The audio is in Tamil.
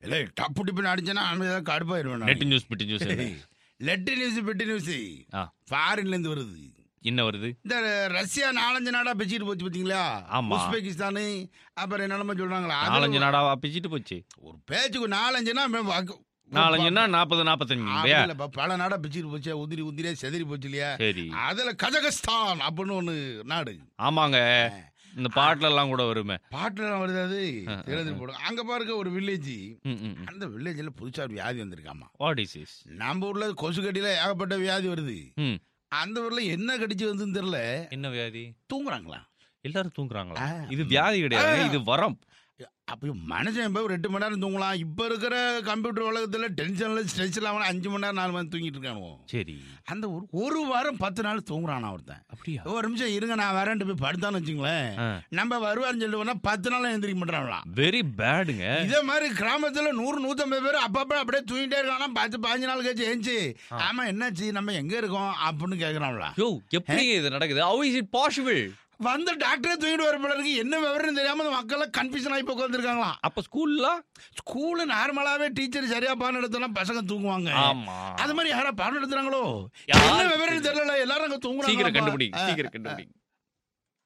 இல்லை டப்பு டிப்புன்னு அடிச்சேன்னா அவன் ஏதாவது கடுப்பாயிருவேன் net news bit news let news bet news ஆ. ஃபாரின்ல இருந்து வருது என்ன வருது இந்த ரஷ்யா நாலஞ்சு நாடா பிச்சுட்டு போச்சு பாத்தீங்களா ஆமா. உஸ்பெகிஸ்தானு அப்புறம் என்னென்னமோ சொல்றாங்களா அதுல நாலஞ்சு நாடா பிச்சிட்டு போச்சு ஒரு பேச்சுக்கு நாலஞ்சுனா அவன் வாக்கு- நாலஞ்சுன்னா நாற்பது நாற்பத்தஞ்சு இல்லையா அதுல ப- பல நாடா பிச்சுட்டு போச்சு உதிரி உதிரியா செதறி போச்சு இல்லையா சரி அதுல கஜகஸ்தான் அப்படின்னு ஒண்ணு நாடு ஆமாங்க இந்த பாட்டுல எல்லாம் கூட வருமே பாட்டுல வருது அது ஆ, ஆ, தெரிஞ்சு ஆ. போடும் அங்க பாருங்க ஒரு வில்லேஜ் ம், ம், ம். அந்த வில்லேஜ்ல புதுசா ஒரு வியாதி வந்திருக்காமா வாட் இஸ் இஸ் நம்ம ஊர்ல கொசு கடியில ஏகப்பட்ட வியாதி வருது ம் அந்த ஊர்ல என்ன கடிச்சு வந்துன்னு தெரியல என்ன வியாதி தூங்குறாங்களா எல்லாரும் தூங்குறாங்களா ஆ. இது வியாதி கிடையாது இது வரம் அப்போ மனுஷன் இப்போ ஒரு எட்டு மணி நேரம் தூங்கலாம் இப்போ இருக்கிற கம்ப்யூட்டர் உலகத்துல டென்ஷன்ல ஸ்ட்ரெஸ் இல்லாம அஞ்சு மணி நேரம் நாலு மணி நேரம் தூங்கிட்டு இருக்கானுவோ சரி அந்த ஒரு ஒரு வாரம் பத்து நாள் தூங்குறானா ஒருத்தன் அப்படியா ஒரு நிமிஷம் இருங்க நான் வரேன்ட்டு போய் படுத்தான்னு வச்சுங்களேன் நம்ம வருவாருன்னு சொல்லிட்டு பத்து நாள் எந்திரிக்க மாட்டாங்களாம் வெரி பேடுங்க இதே மாதிரி கிராமத்துல நூறு நூத்தம்பது பேர் அப்பப்ப அப்படியே தூங்கிட்டே இருக்கானா பத்து பதினஞ்சு நாள் கழிச்சு ஏஞ்சி ஆமா என்னாச்சு நம்ம எங்க இருக்கோம் அப்படின்னு கேக்குறாங்களா யோ எப்படி இது நடக்குது ஹவ் இஸ் இட் பாசிபிள் வந்த டாக்டரே தூங்கிட்டு வர போல இருக்கு என்ன விவரம் தெரியாம அந்த மக்கள் கன்ஃபியூஷன் ஆகி உட்காந்துருக்காங்களாம் அப்ப ஸ்கூல்ல ஸ்கூலு நார்மலாவே டீச்சர் சரியா பாடம் எடுத்தா பசங்க தூங்குவாங்க ஆமா அது மாதிரி யாரா பாடம் எடுத்துறாங்களோ யார் என்ன விவரம் தெரியல எல்லாரும் அங்க சீக்கிரம் தூங்குறாங்க கண்டுபிடி சீக்கிரம் கண்டுபிடி